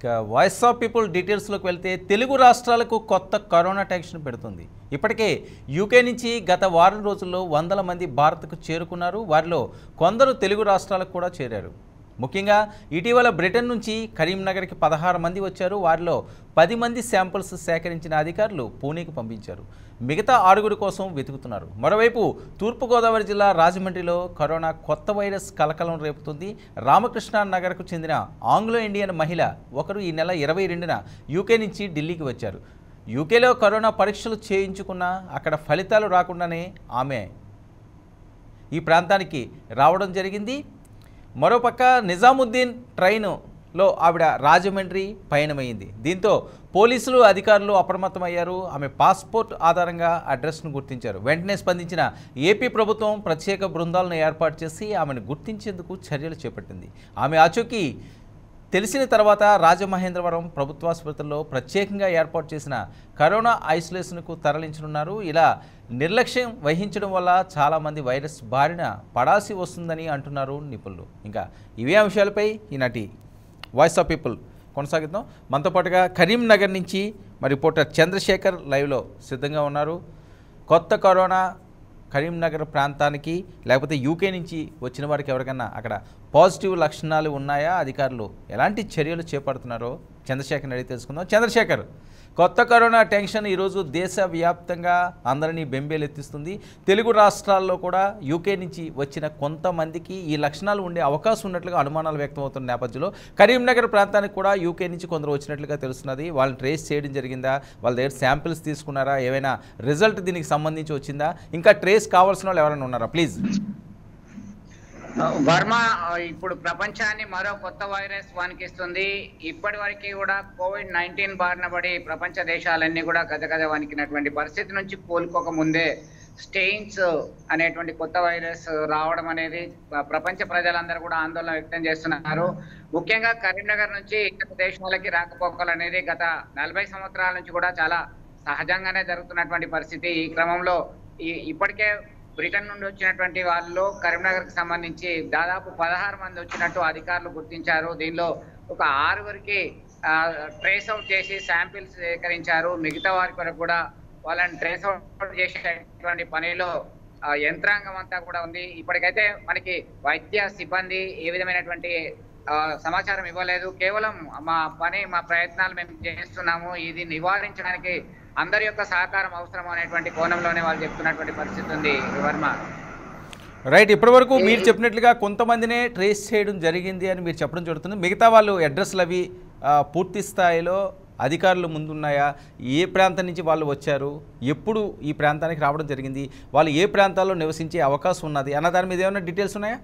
ఇక voice of people డీటెయిల్స్లోకి వెళ్తే తెలుగు రాష్ట్రాలకు కొత్త కరోనా టెన్షన్ పెడుతుంది ఇప్పటికే యూకే నుంచి గత వారం రోజుల్లో వందల మంది భారత్కు చేరుకున్నారు వారిలో కొందరు తెలుగు రాష్ట్రాలకు కూడా చేరారు ముఖ్యంగా ఇటీవల బ్రిటన్ నుంచి కరీంనగర్కి పదహారు మంది వచ్చారు వారిలో పది మంది శాంపిల్స్ సేకరించిన అధికారులు పూణేకి పంపించారు మిగతా ఆరుగురు కోసం వెతుకుతున్నారు మరోవైపు తూర్పుగోదావరి జిల్లా రాజమండ్రిలో కరోనా కొత్త వైరస్ కలకలం రేపుతుంది రామకృష్ణ నగర్కు చెందిన ఆంగ్లో ఇండియన్ మహిళ ఒకరు ఈ నెల ఇరవై రెండున యూకే నుంచి ఢిల్లీకి వచ్చారు యూకేలో కరోనా పరీక్షలు చేయించుకున్నా అక్కడ ఫలితాలు రాకుండానే ఆమె ఈ ప్రాంతానికి రావడం జరిగింది మరోపక్క నిజాముద్దీన్ ట్రైనులో ఆవిడ రాజమండ్రి పయనమైంది దీంతో పోలీసులు అధికారులు అప్రమత్తమయ్యారు ఆమె పాస్పోర్ట్ ఆధారంగా అడ్రస్ను గుర్తించారు వెంటనే స్పందించిన ఏపీ ప్రభుత్వం ప్రత్యేక బృందాలను ఏర్పాటు చేసి ఆమెను గుర్తించేందుకు చర్యలు చేపట్టింది ఆమె ఆచూకీ తెలిసిన తర్వాత రాజమహేంద్రవరం ప్రభుత్వాసుపత్రిలో ప్రత్యేకంగా ఏర్పాటు చేసిన కరోనా ఐసోలేషన్కు తరలించనున్నారు ఇలా నిర్లక్ష్యం వహించడం వల్ల చాలామంది వైరస్ బారిన పడాల్సి వస్తుందని అంటున్నారు నిపుణులు ఇంకా ఇవే అంశాలపై ఈనాటి వాయిస్ ఆఫ్ పీపుల్ కొనసాగిద్దాం మనతో పాటుగా కరీంనగర్ నుంచి మరి రిపోర్టర్ చంద్రశేఖర్ లైవ్లో సిద్ధంగా ఉన్నారు కొత్త కరోనా కరీంనగర్ ప్రాంతానికి లేకపోతే యూకే నుంచి వచ్చిన వారికి ఎవరికన్నా అక్కడ పాజిటివ్ లక్షణాలు ఉన్నాయా అధికారులు ఎలాంటి చర్యలు చేపడుతున్నారో చంద్రశేఖర్ అడిగి తెలుసుకుందాం చంద్రశేఖర్ కొత్త కరోనా టెన్షన్ ఈరోజు దేశవ్యాప్తంగా అందరినీ బెంబేలెత్తిస్తుంది తెలుగు రాష్ట్రాల్లో కూడా యూకే నుంచి వచ్చిన కొంతమందికి ఈ లక్షణాలు ఉండే అవకాశం ఉన్నట్లుగా అనుమానాలు వ్యక్తమవుతున్న నేపథ్యంలో కరీంనగర్ ప్రాంతానికి కూడా యూకే నుంచి కొందరు వచ్చినట్లుగా తెలుస్తున్నది వాళ్ళని ట్రేస్ చేయడం జరిగిందా వాళ్ళ దగ్గర శాంపిల్స్ తీసుకున్నారా ఏమైనా రిజల్ట్ దీనికి సంబంధించి వచ్చిందా ఇంకా ట్రేస్ కావాల్సిన వాళ్ళు ఎవరైనా ఉన్నారా ప్లీజ్ వర్మ ఇప్పుడు ప్రపంచాన్ని మరో కొత్త వైరస్ వణికిస్తుంది ఇప్పటి వరకు కూడా కోవిడ్ నైన్టీన్ బారిన పడి ప్రపంచ దేశాలన్నీ కూడా గదగద వణికినటువంటి పరిస్థితి నుంచి కోలుకోక ముందే స్టెయిన్స్ అనేటువంటి కొత్త వైరస్ రావడం అనేది ప్రపంచ ప్రజలందరూ కూడా ఆందోళన వ్యక్తం చేస్తున్నారు ముఖ్యంగా కరీంనగర్ నుంచి ఇతర దేశాలకి రాకపోకలు అనేది గత నలభై సంవత్సరాల నుంచి కూడా చాలా సహజంగానే జరుగుతున్నటువంటి పరిస్థితి ఈ క్రమంలో ఈ ఇప్పటికే బ్రిటన్ నుండి వచ్చినటువంటి వాళ్ళు కరీంనగర్ కి సంబంధించి దాదాపు పదహారు మంది వచ్చినట్టు అధికారులు గుర్తించారు దీనిలో ఒక ఆరుగురికి ట్రేస్ అవుట్ చేసి శాంపిల్స్ సేకరించారు మిగతా వారి కొరకు కూడా వాళ్ళని ట్రేస్ అవుట్ చేసేటువంటి పనిలో ఆ, యంత్రాంగం అంతా కూడా ఉంది ఇప్పటికైతే మనకి వైద్య సిబ్బంది ఏ విధమైనటువంటి ఆ, సమాచారం ఇవ్వలేదు కేవలం మా పని మా ప్రయత్నాలు మేము చేస్తున్నాము ఇది నివారించడానికి అందరి యొక్క సహకారం అవసరం అనేటువంటి కోణంలోనే వాళ్ళు చెప్తున్నటువంటి పరిస్థితి ఉంది వర్మ రైట్ ఇప్పటివరకు మీరు చెప్పినట్లుగా కొంతమందినే ట్రేస్ చేయడం జరిగింది అని మీరు చెప్పడం జరుగుతుంది మిగతా వాళ్ళు అడ్రస్లు అవి ఆ, పూర్తి స్థాయిలో అధికారులు ముందున్నాయా ఏ ప్రాంతం నుంచి వాళ్ళు వచ్చారు ఎప్పుడు ఈ ప్రాంతానికి రావడం జరిగింది వాళ్ళు ఏ ప్రాంతాల్లో నివసించే అవకాశం ఉన్నది అన్న దాని మీద ఏమైనా డీటెయిల్స్ ఉన్నాయా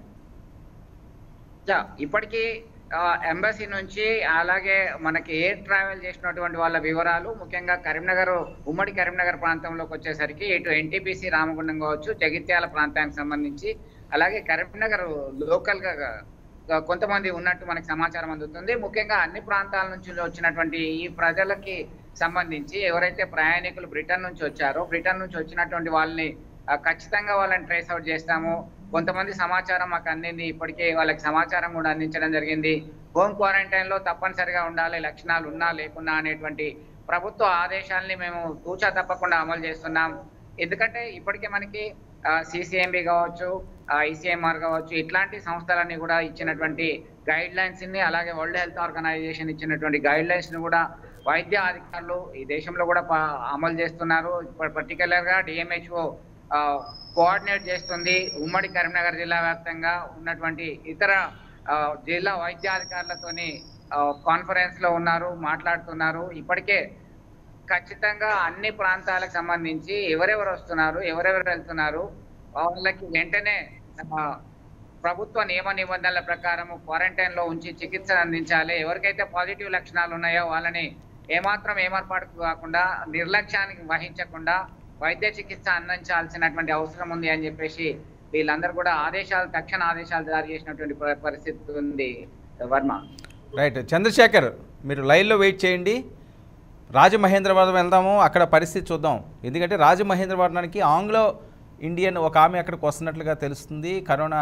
యా, ఇప్పటికీ ఎంబసీ నుంచి అలాగే మనకి ఎయిర్ ట్రావెల్ చేసినటువంటి వాళ్ళ వివరాలు ముఖ్యంగా కరీంనగర్ ఉమ్మడి కరీంనగర్ ప్రాంతంలోకి వచ్చేసరికి ఇటు ఎన్టీపీసీ రామగుండం కావచ్చు జగిత్యాల ప్రాంతానికి సంబంధించి అలాగే కరీంనగర్ లోకల్ గా గా కొంతమంది ఉన్నట్టు మనకి సమాచారం అందుతుంది ముఖ్యంగా అన్ని ప్రాంతాల నుంచి వచ్చినటువంటి ఈ ప్రజలకి సంబంధించి ఎవరైతే ప్రయాణికులు బ్రిటన్ నుంచి వచ్చారో బ్రిటన్ నుంచి వచ్చినటువంటి వాళ్ళని ఆ, ఖచ్చితంగా వాళ్ళని ట్రేస్ అవుట్ చేస్తాము కొంతమంది సమాచారం మాకు అందింది ఇప్పటికే వాళ్ళకి సమాచారం కూడా అందించడం జరిగింది హోమ్ క్వారంటైన్ లో తప్పనిసరిగా ఉండాలి లక్షణాలు ఉన్నా లేకున్నా అనేటువంటి ప్రభుత్వ ఆదేశాలని మేము తూచా తప్పకుండా అమలు చేస్తున్నాం ఎందుకంటే ఇప్పటికే మనకి సిసిఎంబి కావచ్చు ఐసిఎంఆర్ కావచ్చు ఇట్లాంటి సంస్థలన్నీ కూడా ఇచ్చినటువంటి గైడ్ లైన్స్ ని అలాగే వరల్డ్ హెల్త్ ఆర్గనైజేషన్ ఇచ్చినటువంటి గైడ్ లైన్స్ ని కూడా వైద్య అధికారులు ఈ దేశంలో కూడా ప- అమలు చేస్తున్నారు పర్టికులర్ గా డిఎంహెచ్ఓ కోఆర్డినేట్ చేస్తుంది ఉమ్మడి కరీంనగర్ జిల్లా వ్యాప్తంగా ఉన్నటువంటి ఇతర ఆ, జిల్లా వైద్యాధికారులతోని కాన్ఫరెన్స్ లో ఉన్నారు మాట్లాడుతున్నారు ఇప్పటికే ఖచ్చితంగా అన్ని ప్రాంతాలకు సంబంధించి ఎవరెవరు వస్తున్నారు ఎవరెవరు వెళ్తున్నారు వాళ్ళకి వెంటనే ఆ, ప్రభుత్వ నియమ నిబంధనల ప్రకారం క్వారంటైన్ లో ఉంచి చికిత్స అందించాలి ఎవరికైతే పాజిటివ్ లక్షణాలు ఉన్నాయో వాళ్ళని ఏమాత్రం ఏమర్పాటు కాకుండా నిర్లక్ష్యానికి వహించకుండా వైద్య చికిత్స అందించాల్సినటువంటి అవసరం ఉంది అని చెప్పేసి వీళ్ళందరూ కూడా ఆదేశాలు తక్షణ ఆదేశాలు జారీ చేసినటువంటి ప- పరిస్థితి ఉంది వర్మ రైట్ చంద్రశేఖర్ మీరు లైన్లో వెయిట్ చేయండి రాజమహేంద్రవరం వెళ్దాము అక్కడ పరిస్థితి చూద్దాం ఎందుకంటే రాజమహేంద్రవరానికి ఆంగ్లో ఇండియన్ ఒక ఆమె అక్కడికి వస్తున్నట్లుగా తెలుస్తుంది కరోనా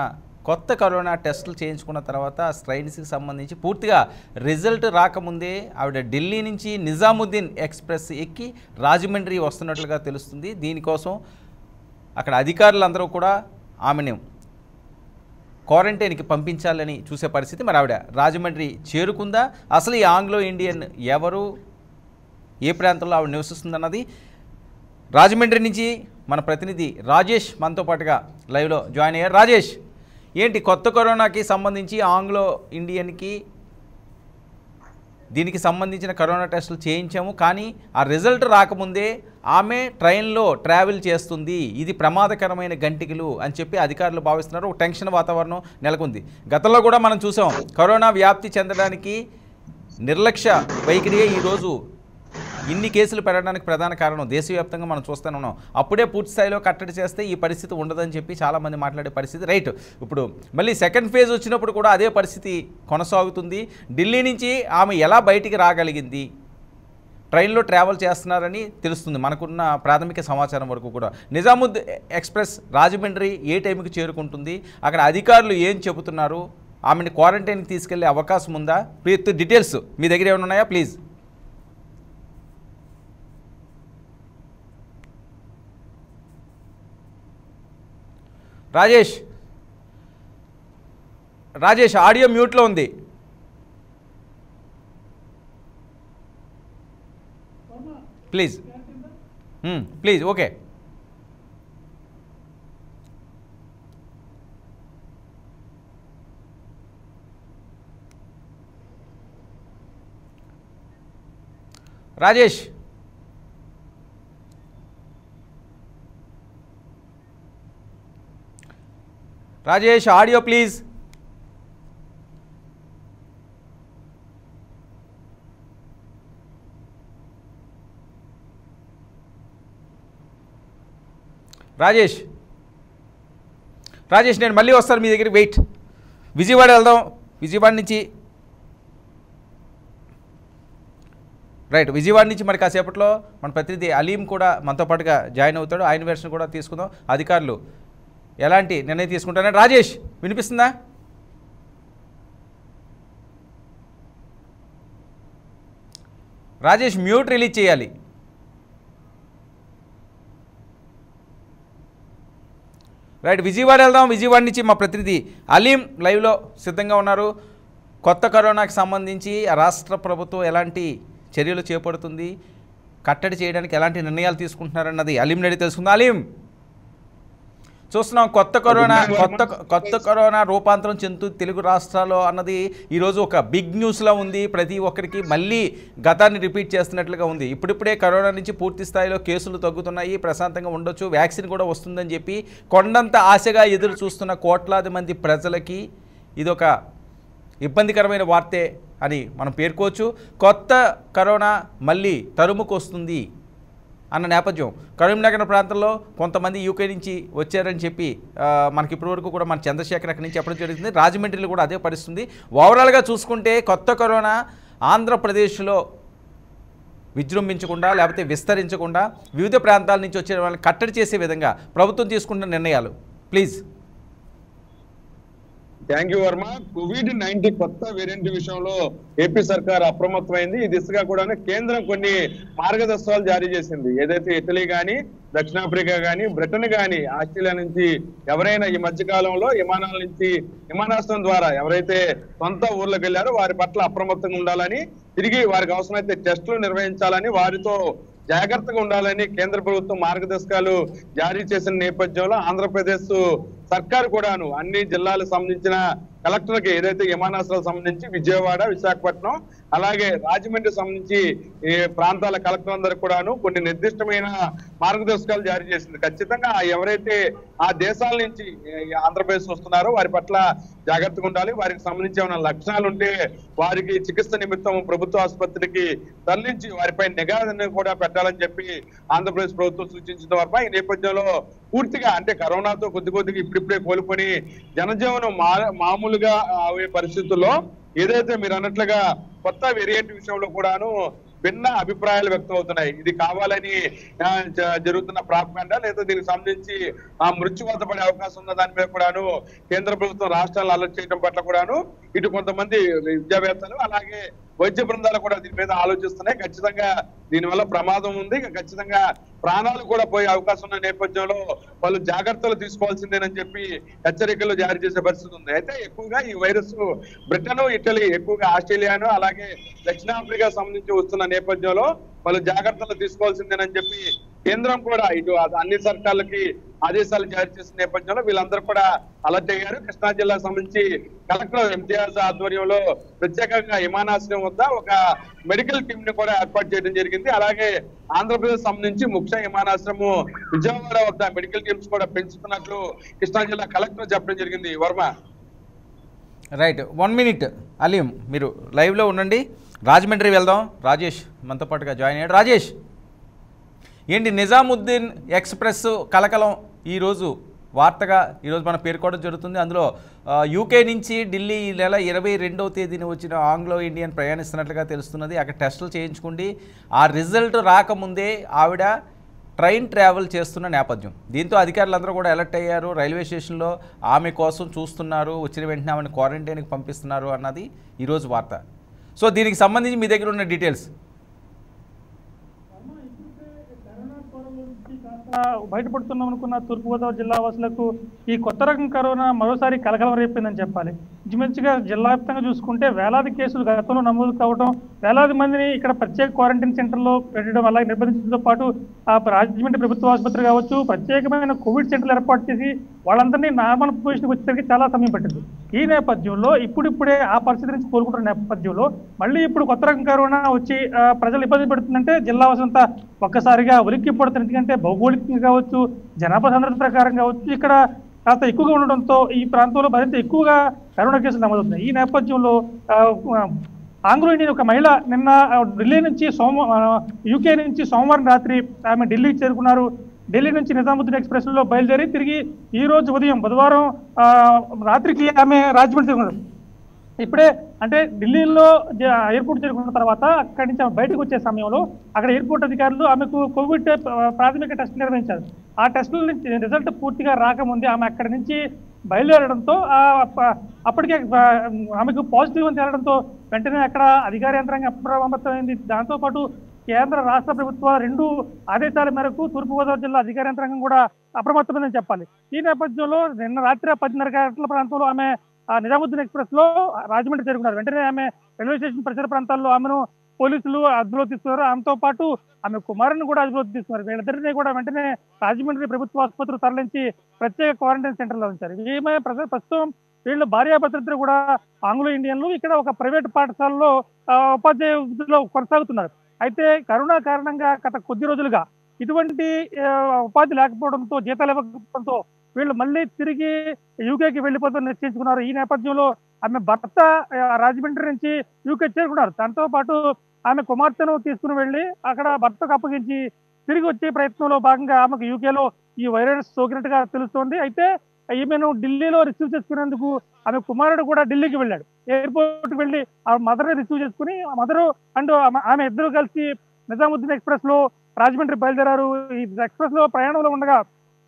కొత్త కరోనా టెస్టులు చేయించుకున్న తర్వాత స్ట్రైన్స్కి సంబంధించి పూర్తిగా రిజల్ట్ రాకముందే ఆవిడ ఢిల్లీ నుంచి నిజాముద్దీన్ ఎక్స్ప్రెస్ ఎక్కి రాజమండ్రి వస్తున్నట్లుగా తెలుస్తుంది దీనికోసం అక్కడ అధికారులందరూ కూడా ఆమెను క్వారంటైన్కి పంపించాలని చూసే పరిస్థితి మరి ఆవిడ రాజమండ్రి చేరుకుందా అసలు ఈ ఆంగ్లో ఇండియన్ ఎవరు ఏ ప్రాంతంలో ఆవిడ నివసిస్తుందన్నది రాజమండ్రి నుంచి మన ప్రతినిధి రాజేష్ మనతో పాటుగా లైవ్లో జాయిన్ అయ్యారు రాజేష్ ఏంటి కొత్త కరోనాకి సంబంధించి ఆంగ్లో ఇండియన్కి దీనికి సంబంధించిన కరోనా టెస్టులు చేయించాము కానీ ఆ రిజల్ట్ రాకముందే ఆమె ట్రైన్లో ట్రావెల్ చేస్తుంది ఇది ప్రమాదకరమైన గంటికలు అని చెప్పి అధికారులు భావిస్తున్నారు ఒక టెన్షన్ వాతావరణం నెలకొంది గతంలో కూడా మనం చూసాం కరోనా వ్యాప్తి చెందడానికి నిర్లక్ష్య వైఖరియే ఈరోజు ఇన్ని కేసులు పెరగడానికి ప్రధాన కారణం దేశవ్యాప్తంగా మనం చూస్తూనే ఉన్నాం అప్పుడే పూర్తి స్థాయిలో కట్టడి చేస్తే ఈ పరిస్థితి ఉండదని చెప్పి చాలామంది మాట్లాడే పరిస్థితి రైట్ ఇప్పుడు మళ్ళీ సెకండ్ ఫేజ్ వచ్చినప్పుడు కూడా అదే పరిస్థితి కొనసాగుతుంది ఢిల్లీ నుంచి ఆమె ఎలా బయటికి రాగలిగింది ట్రైన్లో ట్రావెల్ చేస్తున్నారని తెలుస్తుంది మనకున్న ప్రాథమిక సమాచారం వరకు కూడా నిజాముద్ ఎక్స్ప్రెస్ రాజమండ్రి ఏ టైంకి చేరుకుంటుంది అక్కడ అధికారులు ఏం చెబుతున్నారు ఆమెను క్వారంటైన్కి తీసుకెళ్లే అవకాశం ఉందా విత్ డీటెయిల్స్ మీ దగ్గర ఏమైనా ఉన్నాయా ప్లీజ్ రాజేష్ రాజేష్ ఆడియో మ్యూట్లో ఉంది please hmm, please okay Rajesh Rajesh audio please Rajesh Rajesh నేను మళ్ళీ వస్తాను మీ దగ్గర వెయిట్ విజయవాడ వెళ్దాం విజయవాడ నుంచి రైట్ విజయవాడ నుంచి మరి కాసేపట్లో మన ప్రతినిధి అలీం కూడా మనతో పాటుగా జాయిన్ అవుతాడు ఆయన వెర్షన్ కూడా తీసుకుందాం అధికారులు ఎలాంటి నిర్ణయం తీసుకుంటారని రాజేష్ వినిపిస్తుందా రాజేష్ మ్యూట్ రిలీజ్ చేయాలి రైట్ విజయవాడ వెళ్దాం విజయవాడ నుంచి మా ప్రతినిధి అలీం లైవ్లో సిద్ధంగా ఉన్నారు కొత్త కరోనాకి సంబంధించి రాష్ట్ర ప్రభుత్వం ఎలాంటి చర్యలు చేపడుతుంది కట్టడి చేయడానికి ఎలాంటి నిర్ణయాలు తీసుకుంటున్నారన్నది అలీం నడి తెలుసుకుందాం అలీం చూస్తున్నాం కొత్త కరోనా కొత్త కొత్త కరోనా రూపాంతరం చెందుతూ తెలుగు రాష్ట్రాల్లో అన్నది ఈరోజు ఒక బిగ్ న్యూస్లా ఉంది ప్రతి ఒక్కరికి మళ్ళీ గతాన్ని రిపీట్ చేస్తున్నట్లుగా ఉంది ఇప్పుడిప్పుడే కరోనా నుంచి పూర్తి స్థాయిలో కేసులు తగ్గుతున్నాయి ప్రశాంతంగా ఉండొచ్చు వ్యాక్సిన్ కూడా వస్తుందని చెప్పి కొండంత ఆశగా ఎదురు చూస్తున్న కోట్లాది మంది ప్రజలకి ఇదొక ఇబ్బందికరమైన వార్తే అని మనం పేర్కోవచ్చు కొత్త కరోనా మళ్ళీ తరుముకు వస్తుంది అన్న నేపథ్యం కరీంనగర్ ప్రాంతంలో కొంతమంది యూకే నుంచి వచ్చారని చెప్పి ఆ, మనకి ఇప్పటివరకు కూడా మన చంద్రశేఖర్ అక్కడి నుంచి చెప్పడం జరుగుతుంది రాజమండ్రిలో కూడా అదే పరిస్థితుంది ఓవరాల్గా చూసుకుంటే కొత్త కరోనా ఆంధ్రప్రదేశ్లో విజృంభించకుండా లేకపోతే విస్తరించకుండా వివిధ ప్రాంతాల నుంచి వచ్చే వాళ్ళని కట్టడి చేసే విధంగా ప్రభుత్వం తీసుకున్న నిర్ణయాలు please thank you Varma COVID nineteen కొత్త వేరియంట్ విషయంలో ఏపీ సర్కార్ అప్రమత్తమైంది ఈ దిశగా కూడా కేంద్రం కొన్ని మార్గదర్శకాలు జారీ చేసింది ఏదైతే ఇటలీ గాని దక్షిణాఫ్రికా గాని బ్రిటన్ గాని ఆస్ట్రేలియా నుంచి ఎవరైనా ఈ మధ్య కాలంలో విమానాల నుంచి విమానాశ్రయం ద్వారా ఎవరైతే సొంత ఊర్లకు వెళ్ళారో వారి పట్ల అప్రమత్తంగా ఉండాలని తిరిగి వారికి అవసరమైతే టెస్టులు నిర్వహించాలని వారితో జాగ్రత్తగా ఉండాలని కేంద్ర ప్రభుత్వం మార్గదర్శకాలు జారీ చేసిన నేపథ్యంలో ఆంధ్రప్రదేశ్ సర్కార్ కూడాను అన్ని జిల్లాలకు సంబంధించిన కలెక్టర్కి ఏదైతే విమానాశ్రయాలకు సంబంధించి విజయవాడ విశాఖపట్నం అలాగే రాజమండ్రి సంబంధించి ఈ ప్రాంతాల కలెక్టర్ అందరికి కూడాను కొన్ని నిర్దిష్టమైన మార్గదర్శకాలు జారీ చేసింది ఖచ్చితంగా ఎవరైతే ఆ దేశాల నుంచి ఈ ఆంధ్రప్రదేశ్ వస్తున్నారో వారి పట్ల జాగ్రత్తగా ఉండాలి వారికి సంబంధించి ఏమైనా లక్షణాలు ఉంటే వారికి చికిత్స నిమిత్తం ప్రభుత్వ ఆసుపత్రికి తరలించి వారిపై నిఘా కూడా పెట్టాలని చెప్పి ఆంధ్రప్రదేశ్ ప్రభుత్వం సూచించిన వారిపై ఈ నేపథ్యంలో పూర్తిగా అంటే కరోనాతో కొద్ది కొద్దిగా ఇప్పుడిప్పుడే కోలుకొని జనజీవనం మా మామూలుగా అవే పరిస్థితుల్లో ఏదైతే మీరు అన్నట్లుగా కొత్త వేరియంట్ విషయంలో కూడాను భిన్న అభిప్రాయాలు వ్యక్తం అవుతున్నాయి ఇది కావాలని ఆ, జ- జరుగుతున్న ప్రాపకాండా లేదా దీనికి సంబంధించి ఆ మృత్యువాత పడే అవకాశం ఉన్న దాని మీద కూడాను కేంద్ర ప్రభుత్వం రాష్ట్రాలను అలర్ట్ చేయడం పట్ల కూడాను ఇటు కొంతమంది విద్యావేత్తలు అలాగే వైద్య బృందాలు కూడా దీని మీద ఆలోచిస్తున్నాయి ఖచ్చితంగా దీనివల్ల ప్రమాదం ఉంది ఖచ్చితంగా ప్రాణాలు కూడా పోయే అవకాశం ఉన్న నేపథ్యంలో వాళ్ళు జాగ్రత్తలు తీసుకోవాల్సిందేనని చెప్పి హెచ్చరికలు జారీ చేసే పరిస్థితి ఉంది అయితే ఎక్కువగా ఈ వైరస్ బ్రిటన్ ఇటలీ ఎక్కువగా ఆస్ట్రేలియాను అలాగే దక్షిణాఫ్రికా సంబంధించి వస్తున్న నేపథ్యంలో వాళ్ళు జాగ్రత్తలు తీసుకోవాల్సిందేనని చెప్పి కేంద్రం కూడా ఇటు అన్ని సర్కార్లకి ఆదేశాలు జారీ చేసిన నేపథ్యంలో వీళ్ళందరూ కూడా అలర్ట్ అయ్యారు కృష్ణా జిల్లాకు సంబంధించి కలెక్టర్ ఇంతియాజ్ ఆధ్వర్యంలో ప్రత్యేకంగా విమానాశ్రయం వద్ద ఒక మెడికల్ టీమ్ ని కూడా ఏర్పాటు చేయడం జరిగింది అలాగే ఆంధ్రప్రదేశ్ సంబంధించి ముఖ్య విమానాశ్రయము విజయవాడ వద్ద మెడికల్ టీమ్స్ కూడా పెంచుతున్నట్లు కృష్ణా జిల్లా కలెక్టర్ చెప్పడం జరిగింది Varma right one minute Aleem మీరు లైవ్లో ఉండండి రాజమండ్రి వెళ్దాం రాజేష్ మనతో పాటుగా జాయిన్ అయ్యాడు రాజేష్ ఏంటి నిజాముద్దీన్ ఎక్స్ప్రెస్ కలకలం ఈరోజు వార్తగా ఈరోజు మనం పేర్కోవడం జరుగుతుంది అందులో ఆ, యూకే నుంచి ఢిల్లీ ఈ నెల ఇరవై రెండవ తేదీన వచ్చిన ఆంగ్లో ఇండియన్ ప్రయాణిస్తున్నట్లుగా తెలుస్తున్నది అక్కడ టెస్టులు చేయించుకుండి ఆ రిజల్ట్ రాకముందే ఆవిడ ట్రైన్ ట్రావెల్ చేస్తున్న నేపథ్యం దీంతో అధికారులందరూ కూడా అలర్ట్ అయ్యారు రైల్వే స్టేషన్లో ఆమె కోసం చూస్తున్నారు వచ్చిన వెంటనే ఆమెను క్వారంటైన్కి పంపిస్తున్నారు అన్నది ఈరోజు వార్త సో దీనికి సంబంధించి మీ దగ్గర ఉన్న డీటెయిల్స్ ఆ, బయటపడుతున్నాం అనుకున్న తూర్పుగోదావరి జిల్లా వాసులకు ఈ కొత్త రకం కరోనా మరోసారి కలకలం రేపిందని చెప్పాలి ఇంచుమించుగా జిల్లా వ్యాప్తంగా చూసుకుంటే వేలాది కేసులు గతంలో నమోదు కావడం వేలాది మందిని ఇక్కడ ప్రత్యేక క్వారంటైన్ సెంటర్లో పెట్టడం అలాగే నిర్బంధించడంతో పాటు ఆ రాజమండ్రి ప్రభుత్వ ఆసుపత్రి కావచ్చు ప్రత్యేకమైన కోవిడ్ సెంటర్లు ఏర్పాటు చేసి వాళ్ళందరినీ నార్మల్ పొజిషన్కి వచ్చేసరికి చాలా సమయం పట్టింది ఈ నేపథ్యంలో ఇప్పుడిప్పుడే ఆ పరిస్థితి నుంచి కోలుకుంటున్న నేపథ్యంలో మళ్ళీ ఇప్పుడు కొత్త రకం కరోనా వచ్చి ఆ, ప్రజలు ఇబ్బంది పెడుతుందంటే జిల్లా వాసంతా ఒక్కసారిగా ఉలిక్కి పడుతుంది ఎందుకంటే భౌగోళికంగా కావచ్చు జనాభా సాంద్రత ప్రకారం కావచ్చు ఇక్కడ కాస్త ఎక్కువగా ఉండడంతో ఈ ప్రాంతంలో మరింత ఎక్కువగా కరోనా కేసులు నమోదవుతున్నాయి ఈ నేపథ్యంలో ఆ, ఆ, ఆంగ్లో ఇండియన్ ఒక మహిళ నిన్న ఆ, ఢిల్లీ నుంచి సోమ ఆ, యూకే నుంచి సోమవారం రాత్రి ఆమె ఢిల్లీకి చేరుకున్నారు ఢిల్లీ నుంచి నిజాముద్దీన్ ఎక్స్ప్రెస్ లో బయలుదేరి తిరిగి ఈ రోజు ఉదయం బుధవారం ఆ, రాత్రికి ఆమె రాజమండ్రి చేరుకున్నారు ఇప్పుడే అంటే ఢిల్లీలో జ- ఎయిర్పోర్ట్ చేరుకున్న తర్వాత అక్కడి నుంచి ఆమె బయటకు వచ్చే సమయంలో అక్కడ ఎయిర్పోర్ట్ అధికారులు ఆమెకు కోవిడ్ ప్ర- ప్రాథమిక టెస్ట్ నిర్వహించారు ఆ టెస్టుల నుంచి రిజల్ట్ పూర్తిగా రాకముందే ఆమె అక్కడి నుంచి బయలుదేరడంతో ఆ ప- అప్పటికే ఆ, ఆమెకు పాజిటివ్ అని తేలడంతో వెంటనే అక్కడ అధికార యంత్రాంగం అప్రమత్తమైంది దాంతోపాటు కేంద్ర రాష్ట్ర ప్రభుత్వాల రెండు ఆదేశాల మేరకు తూర్పుగోదావరి జిల్లా అధికార యంత్రాంగం కూడా అప్రమత్తమైందని చెప్పాలి ఈ నేపథ్యంలో నిన్న రాత్రి పదిన్నర గంటల ప్రాంతంలో ఆమె ఆ నిజాముద్దీన్ ఎక్స్ప్రెస్ లో రాజమండ్రి చేరుకున్నారు వెంటనే ఆమె రైల్వే స్టేషన్ పరిసర ప్రాంతాల్లో ఆమెను పోలీసులు అదుపులో తీసుకున్నారు ఆమెతో పాటు ఆమె కుమారుని కూడా అదుపులో తీసుకున్నారు వీళ్ళిద్దరినీ కూడా వెంటనే రాజమండ్రి ప్రభుత్వ ఆసుపత్రి తరలించి ప్రత్యేక క్వారంటైన్ సెంటర్ లో ఉంచారు ఈమె ప్రజ- ప్రస్తుతం వీళ్ళు భార్యాభర్తలిద్దరు కూడా ఆంగ్లో ఇండియన్లు ఇక్కడ ఒక ప్రైవేట్ పాఠశాలలో ఆ, ఉపాధ్యాయ వృత్తిలో కొనసాగుతున్నారు అయితే కరోనా కారణంగా గత కొద్ది రోజులుగా ఇటువంటి ఆ, ఉపాధి లేకపోవడంతో జీతాలు ఇవ్వకపోవడంతో వీళ్ళు మళ్ళీ తిరిగి యూకేకి వెళ్ళిపోతారని నిశ్చయించుకున్నారు ఈ నేపథ్యంలో ఆమె భర్త ఆ, రాజమండ్రి నుంచి యూకే చేరుకున్నారు దాంతో పాటు ఆమె కుమార్తెను తీసుకుని వెళ్ళి అక్కడ భర్తకు అప్పగించి తిరిగి వచ్చే ప్రయత్నంలో భాగంగా ఆమెకు యూకేలో ఈ వైరస్ సోకినట్టుగా తెలుస్తోంది అయితే ఈమెను ఢిల్లీలో రిసీవ్ చేసుకునేందుకు ఆమె కుమారుడు కూడా ఢిల్లీకి వెళ్ళాడు ఎయిర్పోర్ట్ కి వెళ్ళి ఆ మదర్ రిసీవ్ చేసుకుని ఆ మదరు అండ్ ఆమె- ఆమె ఇద్దరు కలిసి నిజాముద్దీన్ ఎక్స్ప్రెస్ లో రాజమండ్రి బయలుదేరారు ఈ ఎక్స్ప్రెస్ లో ప్రయాణంలో ఉండగా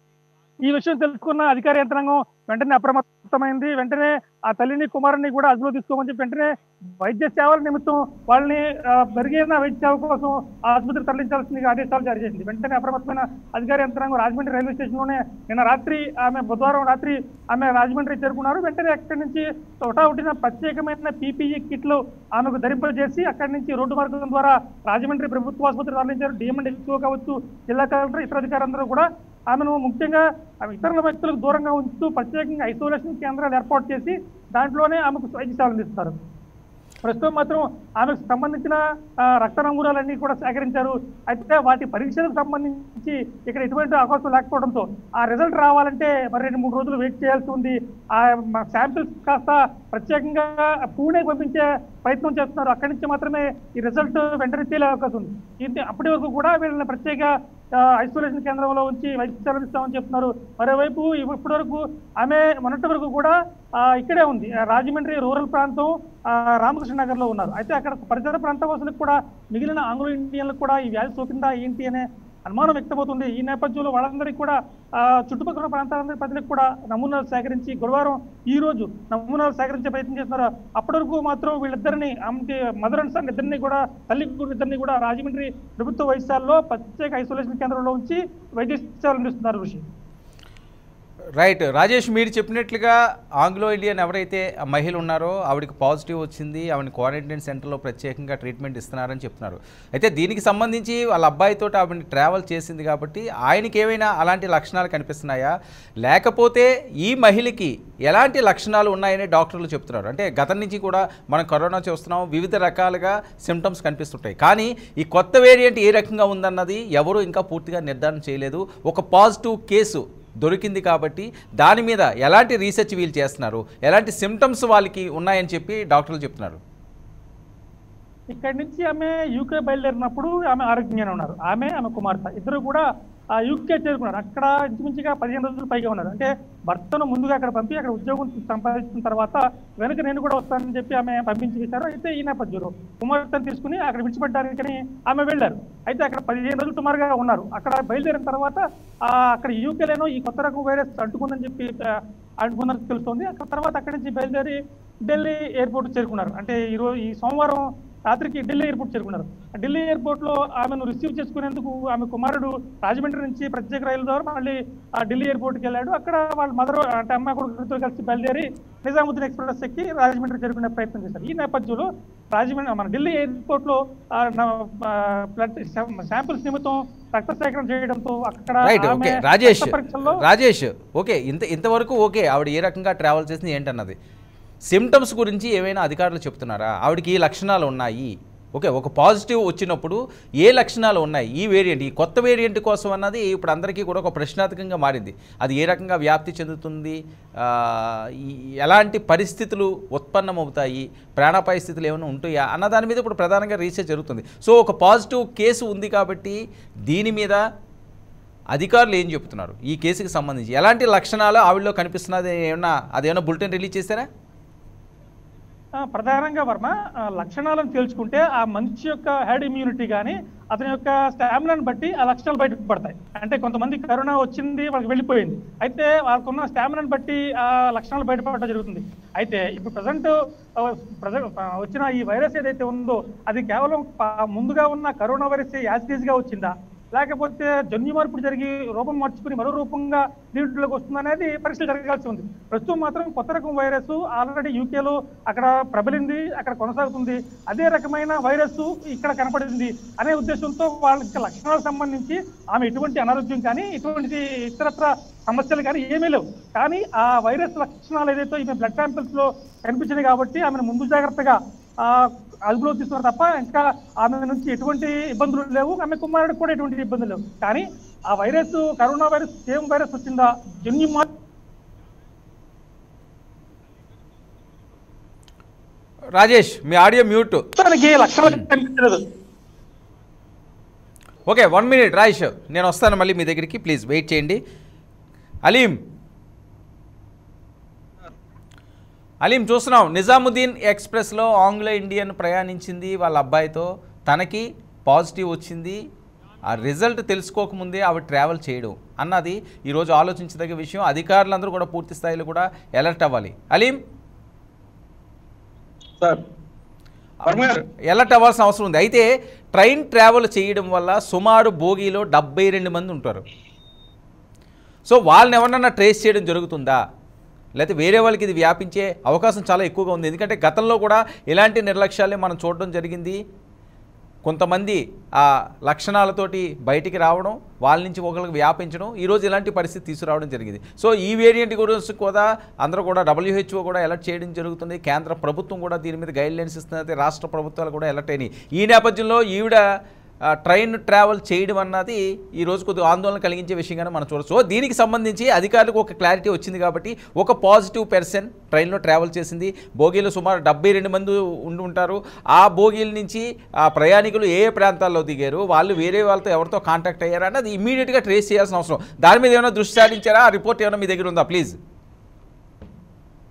ఈ విషయం తెలుసుకున్న అధికార యంత్రాంగం వెంటనే అప్రమత్తమైంది వెంటనే ఆ తల్లిని కుమారుని కూడా అదుపులో తీసుకోమని చెప్పి వెంటనే వైద్య సేవల నిమిత్తం వాళ్ళని ఆ, మెరుగైన వైద్య సేవ కోసం ఆ ఆసుపత్రికి తరలించాల్సిందిగా ఆదేశాలు జారీ చేసింది వెంటనే అప్రమత్తమైన అధికార యంత్రాంగం రాజమండ్రి రైల్వే స్టేషన్ లోనే నిన్న రాత్రి ఆమె బుధవారం రాత్రి ఆమె రాజమండ్రి చేరుకున్నారు వెంటనే అక్కడి నుంచి తొటావుటిన ప్రత్యేకమైన పీపీఈ కిట్లు ఆమెకు ధరింపజేసి అక్కడి నుంచి రోడ్డు మార్గం ద్వారా రాజమండ్రి ప్రభుత్వ ఆసుపత్రి తరలించారు డిఎంఎండ్ ఎక్కువ కావచ్చు జిల్లా కలెక్టర్ ఇతర అధికారులందరూ కూడా ఆమెను ముఖ్యంగా ఆమె ఇతరుల వ్యక్తులకు దూరంగా ఉంచుతూ ప్రత్యేకంగా ఐసోలేషన్ కేంద్రాలు ఏర్పాటు చేసి దాంట్లోనే ఆమెకు వైద్య సేవలు అందిస్తారు ప్రస్తుతం మాత్రం ఆమెకు సంబంధించిన ఆ, రక్త నమూనాలన్నీ కూడా సేకరించారు అయితే వాటి పరీక్షలకు సంబంధించి ఇక్కడ ఎటువంటి అవకాశం లేకపోవడంతో ఆ రిజల్ట్ రావాలంటే మరి రెండు మూడు రోజులు వెయిట్ చేయాల్సి ఉంది ఆ శాంపిల్స్ కాస్త ప్రత్యేకంగా పూణే పంపించే ప్రయత్నం చేస్తున్నారు అక్కడి నుంచి మాత్రమే ఈ రిజల్ట్ వెంటనే తేలే అవకాశం ఉంది ఇది అప్పటి వరకు కూడా వీళ్ళని ప్రత్యేక ఆ, ఐసోలేషన్ కేంద్రంలో ఉంచి వైద్య సేవలు ఇస్తామని చెప్తున్నారు మరోవైపు ఇప్ప- ఇప్పటి వరకు ఆమె మొన్నటి వరకు కూడా ఆ, ఇక్కడే ఉంది ఆ, రాజమండ్రి రూరల్ ప్రాంతం ఆ, రామకృష్ణ నగర్ లో ఉన్నారు అయితే అక్కడ అక్కడ పరిసర ప్రాంత వాసులకు కూడా మిగిలిన ఆంగ్లో ఇండియన్లకు కూడా ఈ వ్యాధి సోకిందా ఏంటి అనే అనుమానం వ్యక్తమవుతుంది ఈ నేపథ్యంలో వాళ్ళందరికీ కూడా ఆ, చుట్టుపక్కల ఉన్న ప్రాంతాలందరి ప్రజలకు కూడా నమూనాలు సేకరించి గురువారం ఈ రోజు నమూనాలు సేకరించే ప్రయత్నం చేస్తున్నారు అప్పటి వరకు మాత్రం వీళ్ళిద్దరిని ఆమెకి మదర్ అండ్ సన్ ఇద్దరిని కూడా తల్లి కూతురు ఇద్దరిని కూడా రాజమండ్రి ప్రభుత్వ వైద్యశాలలో ప్రత్యేక ఐసోలేషన్ కేంద్రంలో ఉంచి వైద్య సేవలు అందిస్తున్నారు ఋషి రైట్ రాజేష్ మీరు చెప్పినట్లుగా ఆంగ్లో ఇండియన్ ఎవరైతే ఆ మహిళ ఉన్నారో ఆవిడకి పాజిటివ్ వచ్చింది ఆవిడని క్వారంటైన్ సెంటర్లో ప్రత్యేకంగా ట్రీట్మెంట్ ఇస్తున్నారని చెప్తున్నారు అయితే దీనికి సంబంధించి వాళ్ళ అబ్బాయితో ఆవిడని ట్రావెల్ చేసింది కాబట్టి ఆయనకి ఏమైనా అలాంటి లక్షణాలు కనిపిస్తున్నాయా లేకపోతే ఈ మహిళకి ఎలాంటి లక్షణాలు ఉన్నాయని డాక్టర్లు చెప్తున్నారు అంటే గతం నుంచి కూడా మనం కరోనా చూస్తున్నాం వివిధ రకాలుగా సిమ్టమ్స్ కనిపిస్తుంటాయి కానీ ఈ కొత్త వేరియంట్ ఏ రకంగా ఉందన్నది ఎవరు ఇంకా పూర్తిగా నిర్ధారణ చేయలేదు ఒక పాజిటివ్ కేసు దొరికింది కాబట్టి దాని మీద ఎలాంటి రీసెర్చ్ వీళ్ళు చేస్తున్నారు ఎలాంటి సిమ్టమ్స్ వాళ్ళకి ఉన్నాయని చెప్పి డాక్టర్లు చెప్తున్నారు ఇక్కడి నుంచి ఆమె యూకే బయలుదేరినప్పుడు ఆమె ఆరోగ్యంగానే ఉన్నారు ఆమె ఆమె కుమార్తె ఇద్దరు కూడా ఆ యూకే చేరుకున్నారు అక్కడ ఇంచుమించుగా పదిహేను రోజులు పైగా ఉన్నారు అంటే భర్తను ముందుగా అక్కడ పంపి అక్కడ ఉద్యోగం సంపాదించిన తర్వాత వెనక నేను కూడా వస్తానని చెప్పి ఆమె పంపించి వేశారు అయితే ఈ నేపథ్యంలో కుమార్తెను తీసుకుని అక్కడ విడిచిపెట్టడానికని ఆమె వెళ్ళారు అయితే అక్కడ పదిహేను రోజులు సుమారుగా ఉన్నారు అక్కడ బయలుదేరిన తర్వాత ఆ, అక్కడ యూకేలోనో ఈ కొత్త రకం వైరస్ అంటుకుందని చెప్పి ఆ, అంటుకున్నట్టు తెలుస్తోంది అక్కడ తర్వాత అక్కడి నుంచి బయలుదేరి ఢిల్లీ ఎయిర్పోర్ట్ చేరుకున్నారు అంటే ఈ రోజు ఈ సోమవారం రాత్రికి ఢిల్లీ ఎయిర్పోర్ట్ చేరుకున్నారు ఆ ఢిల్లీ ఎయిర్పోర్ట్ లో ఆమెను రిసీవ్ చేసుకునేందుకు ఆమె కుమారుడు రాజమండ్రి నుంచి ప్రత్యేక రైలు ద్వారా మళ్ళీ ఆ ఢిల్లీ ఎయిర్పోర్ట్కి వెళ్ళాడు అక్కడ వాళ్ళ మదర్ అంటే అమ్మ కొడుకుతో కలిసి బయలుదేరి నిజాముద్దీన్ ఎక్స్ప్రెస్ ఎక్కి రాజమండ్రి చేరుకునే ప్రయత్నం చేశారు ఈ నేపథ్యంలో రాజమండ్రి మన ఢిల్లీ ఎయిర్పోర్ట్ లో ఆ, నా- ఆ, బ్లడ్ శాంపిల్స్ నిమిత్తం రక్త సేకరణ చేయడంతో అక్కడ రైట్ ఆమె ఓకే రాజేష్ రక్త పరీక్షల్లో రాజేష్ ఓకే ఇంత ఇంతవరకు ఓకే ఆవిడ ఏ రకంగా ట్రావెల్ చేసింది ఏంటన్నది సిమ్టమ్స్ గురించి ఏమైనా అధికారులు చెప్తున్నారా ఆవిడకి ఈ లక్షణాలు ఉన్నాయి ఓకే ఒక పాజిటివ్ వచ్చినప్పుడు ఏ లక్షణాలు ఉన్నాయి ఈ వేరియంట్ ఈ కొత్త వేరియంట్ కోసం అన్నది ఇప్పుడు అందరికీ కూడా ఒక ప్రశ్నార్థకంగా మారింది అది ఏ రకంగా వ్యాప్తి చెందుతుంది ఆ, ఈ- ఎలాంటి పరిస్థితులు ఉత్పన్నమవుతాయి ప్రాణాపాయ స్థితులు ఏమైనా ఉంటాయా అన్న దాని మీద ఇప్పుడు ప్రధానంగా రీసెర్చ్ జరుగుతుంది సో ఒక పాజిటివ్ కేసు ఉంది కాబట్టి దీని మీద అధికారులు ఏం చెప్తున్నారు ఈ కేసుకి సంబంధించి ఎలాంటి లక్షణాలు ఆవిడలో కనిపిస్తున్నది ఏమన్నా అదేమన్నా బులెటిన్ రిలీజ్ చేశారా ఆ, ప్రధానంగా వర్మ ఆ, లక్షణాలను తేల్చుకుంటే ఆ మనిషి యొక్క హెడ్ ఇమ్యూనిటీ కానీ అతని యొక్క స్టామినాని బట్టి ఆ లక్షణాలు బయటకు పడతాయి అంటే కొంతమంది కరోనా వచ్చింది వాళ్ళకి వెళ్ళిపోయింది అయితే వాళ్ళకున్న స్టామినాని బట్టి ఆ లక్షణాలు బయటపడటం జరుగుతుంది అయితే ఇప్పుడు ప్రజెంట్ వచ్చిన ఈ వైరస్ ఏదైతే ఉందో అది కేవలం ప- ముందుగా ఉన్న కరోనా వైరస్ యాజ్ గా వచ్చిందా లేకపోతే జన్యు మార్పుడు జరిగి రూపం మార్చుకుని మరో రూపంగా దీంట్లోకి వస్తుందనేది పరీక్షలు జరగాల్సి ఉంది ప్రస్తుతం మాత్రం కొత్త రకం వైరస్ ఆల్రెడీ యూకేలో అక్కడ ప్రబలింది అక్కడ కొనసాగుతుంది అదే రకమైన వైరస్ ఇక్కడ కనపడింది అనే ఉద్దేశంతో వాళ్ళకి లక్షణాలకు సంబంధించి ఆమె ఎటువంటి అనారోగ్యం కానీ ఎటువంటి ఇతరత్ర సమస్యలు కానీ ఏమీ లేవు కానీ ఆ వైరస్ లక్షణాలు ఏదైతే ఈమె బ్లడ్ శాంపిల్స్ లో కనిపించినాయి కాబట్టి ఆమెను ముందు జాగ్రత్తగా ఆ అదుపులో తీసుకున్నారు తప్ప ఇంకా ఆమె నుంచి ఎటువంటి ఇబ్బందులు లేవు ఆమె కుమారుడికి కూడా ఎటువంటి ఇబ్బందులు లేవు కానీ ఆ virus corona virus same virus వచ్చిందా జన్యు మార్పు రాజేష్ మీ ఆడియో మ్యూట్ తనకి లక్షణాలు కనిపించలేదు ఓకే వన్ మినిట్ రాజేష్ నేను వస్తాను మళ్ళీ మీ దగ్గరికి ప్లీజ్ వెయిట్ చేయండి అలీం అలీం చూస్తున్నాం నిజాముద్దీన్ ఎక్స్ప్రెస్లో ఆంగ్లో ఇండియన్ ప్రయాణించింది వాళ్ళ అబ్బాయితో తనకి పాజిటివ్ వచ్చింది ఆ రిజల్ట్ తెలుసుకోకముందే ఆవిడ ట్రావెల్ చేయడం అన్నది ఈరోజు ఆలోచించదగ్గ విషయం అధికారులందరూ కూడా పూర్తి స్థాయిలో కూడా అలర్ట్ అవ్వాలి అలీం సార్ వర్మ గారు ఎలర్ట్ అవ్వాల్సిన అవసరం ఉంది అయితే ట్రైన్ ట్రావెల్ చేయడం వల్ల సుమారు బోగీలో డెబ్బై రెండు మంది ఉంటారు సో వాళ్ళని ఎవరన్నా ట్రేస్ చేయడం జరుగుతుందా లేకపోతే వేరే వాళ్ళకి ఇది వ్యాపించే అవకాశం చాలా ఎక్కువగా ఉంది ఎందుకంటే గతంలో కూడా ఇలాంటి నిర్లక్ష్యాలే మనం చూడడం జరిగింది కొంతమంది ఆ లక్షణాలతోటి బయటికి రావడం వాళ్ళ నుంచి ఒకరికి వ్యాపించడం ఈరోజు ఇలాంటి పరిస్థితి తీసుకురావడం జరిగింది సో ఈ వేరియంట్ గురించి కూడా అందరూ కూడా డబ్ల్యూహెచ్ఓ కూడా అలర్ట్ చేయడం జరుగుతుంది కేంద్ర ప్రభుత్వం కూడా దీని మీద గైడ్ లైన్స్ ఇస్తున్నది రాష్ట్ర ప్రభుత్వాలు కూడా అలర్ట్ అయినాయి ఈ నేపథ్యంలో ఈవిడ ఆ, ట్రైన్ ట్రావెల్ చేయడం అన్నది ఈ రోజు కొద్దిగా ఆందోళన కలిగించే విషయంగానే మనం చూడవచ్చు సో దీనికి సంబంధించి అధికారులకు ఒక క్లారిటీ వచ్చింది కాబట్టి ఒక పాజిటివ్ పర్సన్ ట్రైన్లో ట్రావెల్ చేసింది బోగీలో సుమారు డెబ్బై రెండు మంది ఉండి ఉంటారు ఆ బోగీల నుంచి ఆ ప్రయాణికులు ఏ ఏ ప్రాంతాల్లో దిగారు వాళ్ళు వేరే వాళ్ళతో ఎవరితో కాంటాక్ట్ అయ్యారా అన్నది ఇమీడియట్గా ట్రేస్ చేయాల్సిన అవసరం దాని మీద ఏమైనా దృష్టి సారించారా ఆ రిపోర్ట్ ఏమైనా మీ దగ్గర ఉందా ప్లీజ్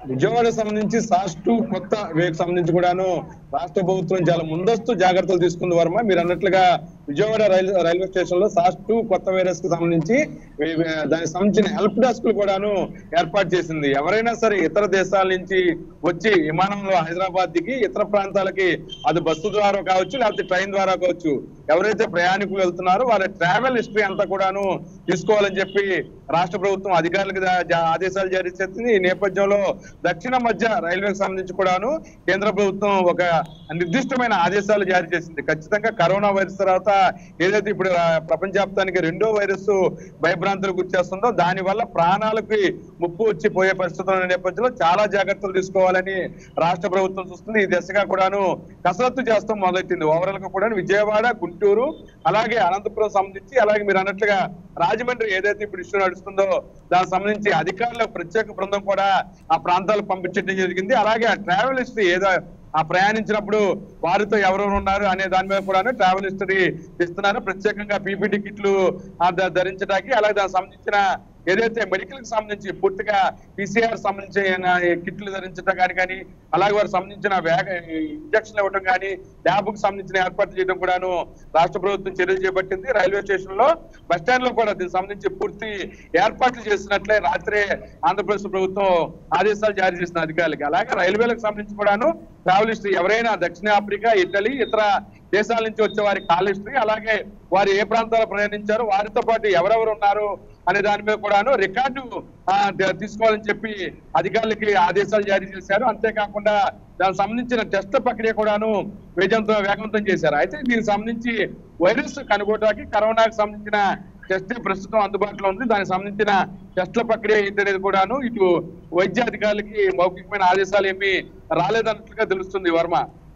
విజయవాడ సంబంధించి సాస్ టు కొత్త వేకి సంబంధించి కూడాను రాష్ట్ర ప్రభుత్వం చాలా ముందస్తు జాగ్రత్తలు తీసుకుంది వర్మ మీరు అన్నట్లుగా విజయవాడ రైల్వే రైల్వే స్టేషన్ లో సాస్ టు కొత్త వైరస్ కి సంబంధించి వే- వే- దానికి సంబంధించిన హెల్ప్ డెస్క్ కూడాను ఏర్పాటు చేసింది ఎవరైనా సరే ఇతర దేశాల నుంచి వచ్చి విమానంలో హైదరాబాద్ దిగి ఇతర ప్రాంతాలకి అది బస్సు ద్వారా కావచ్చు లేకపోతే ట్రైన్ ద్వారా కావచ్చు ఎవరైతే ప్రయాణికులు వెళ్తున్నారో వాళ్ళ ట్రావెల్ హిస్టరీ అంతా కూడాను తీసుకోవాలని చెప్పి రాష్ట్ర ప్రభుత్వం అధికారులకు దా- జా- ఆదేశాలు జారీ చేసింది ఈ నేపథ్యంలో దక్షిణ మధ్య రైల్వేకి సంబంధించి కూడాను కేంద్ర ప్రభుత్వం ఒక నిర్దిష్టమైన ఆదేశాలు జారీ చేసింది ఖచ్చితంగా కరోనా వైరస్ తర్వాత ఏదైతే ఇప్పుడు ఆ, ప్రపంచవ్యాప్తానికి రెండో వైరస్ భయభ్రాంతులకు గుర్చేస్తుందో దాని వల్ల ప్రాణాలకి ముప్పు వచ్చి పోయే పరిస్థితులు ఉన్న నేపథ్యంలో చాలా జాగ్రత్తలు తీసుకోవాలని రాష్ట్ర ప్రభుత్వం చూస్తుంది ఈ దిశగా కూడాను కసరత్తు చేస్తాం మొదలెట్టింది ఓవరాల్ గా కూడా విజయవాడ గుంటూరు అలాగే అనంతపురం సంబంధించి అలాగే మీరు అన్నట్లుగా రాజమండ్రి ఏదైతే ఇప్పుడు ఇష్యూ నడుస్తుందో దానికి సంబంధించి అధికారుల ప్రత్యేక బృందం కూడా ఆ ప్రాంతాలకు పంపించడం జరిగింది అలాగే ఆ ట్రావెల్ హిస్టరీ ఏదో ఆ ప్రయాణించినప్పుడు వారితో ఎవరెవరు ఉన్నారు అనే దాని మీద కూడా ట్రావెల్ హిస్టరీ ఇస్తున్నారు ప్రత్యేకంగా పీపీటీ కిట్లు ఆ ధ- ధరించడానికి అలాగే దానికి సంబంధించిన ఏదైతే మెడికల్ కి సంబంధించి పూర్తిగా పీసీఆర్ సంబంధించిన కిట్లు ధరించడం కానీ కానీ అలాగే వారికి సంబంధించిన వేగ ఇంజక్షన్ ఇవ్వడం కానీ ల్యాబ్ కు సంబంధించిన ఏర్పాట్లు చేయడం కూడాను రాష్ట్ర ప్రభుత్వం చర్యలు చేపట్టింది రైల్వే స్టేషన్ లో బస్ స్టాండ్ లో కూడా దీనికి సంబంధించి పూర్తి ఏర్పాట్లు చేసినట్లే రాత్రే ఆంధ్రప్రదేశ్ ప్రభుత్వం ఆదేశాలు జారీ చేసిన అధికారులకి అలాగే రైల్వేలకు సంబంధించి కూడాను ట్రావెల్ హిస్టరీ ఎవరైనా దక్షిణాఫ్రికా ఇటలీ ఇతర దేశాల నుంచి వచ్చే వారి కాల్ హిస్టరీ అలాగే వారు ఏ ప్రాంతాల్లో ప్రయాణించారు వారితో పాటు ఎవరెవరు ఉన్నారు అనే దాని మీద కూడాను రికార్డు ఆ, ద- తీసుకోవాలని చెప్పి అధికారులకి ఆదేశాలు జారీ చేశారు అంతేకాకుండా దానికి సంబంధించిన టెస్ట్ ప్రక్రియ కూడాను వేగంతో వేగవంతం చేశారు అయితే దీనికి సంబంధించి వైరస్ కనుగోటానికి కరోనాకు సంబంధించిన టెస్ట్ ప్రస్తుతం అందుబాటులో ఉంది దానికి సంబంధించిన టెస్ట్ల ప్రక్రియ ఏంటనేది కూడాను ఇటు వైద్య అధికారులకి మౌఖికమైన ఆదేశాలు ఏమీ రాలేదన్నట్లుగా తెలుస్తుంది వర్మ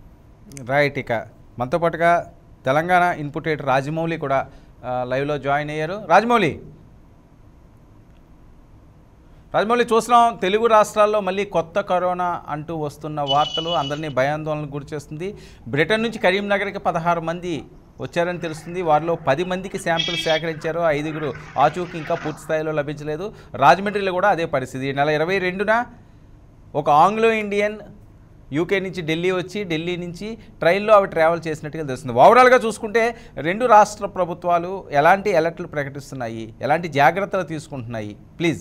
రైట్ ఇక మనతో పాటుగా తెలంగాణ ఇన్పుట్ ఎడిటర్ రాజమౌళి కూడా ఆ, లైవ్లో జాయిన్ అయ్యారు రాజమౌళి రాజమౌళి చూస్తున్నాం తెలుగు రాష్ట్రాల్లో మళ్ళీ కొత్త కరోనా అంటూ వస్తున్న వార్తలు అందరినీ భయాందోళనకు గురిచేస్తుంది బ్రిటన్ నుంచి కరీంనగర్కి పదహారు మంది వచ్చారని తెలుస్తుంది వారిలో పది మందికి శాంపిల్స్ సేకరించారు ఐదుగురు ఆచూకీ ఇంకా పూర్తి స్థాయిలో లభించలేదు రాజమండ్రిలో కూడా అదే పరిస్థితి ఈ నెల ఇరవై రెండున ఒక ఆంగ్లో ఇండియన్ యూకే నుంచి ఢిల్లీ వచ్చి ఢిల్లీ నుంచి ట్రైన్లో అవి ట్రావెల్ చేసినట్టుగా తెలుస్తుంది ఓవరాల్గా చూసుకుంటే రెండు రాష్ట్ర ప్రభుత్వాలు ఎలాంటి అలర్ట్లు ప్రకటిస్తున్నాయి ఎలాంటి జాగ్రత్తలు తీసుకుంటున్నాయి ప్లీజ్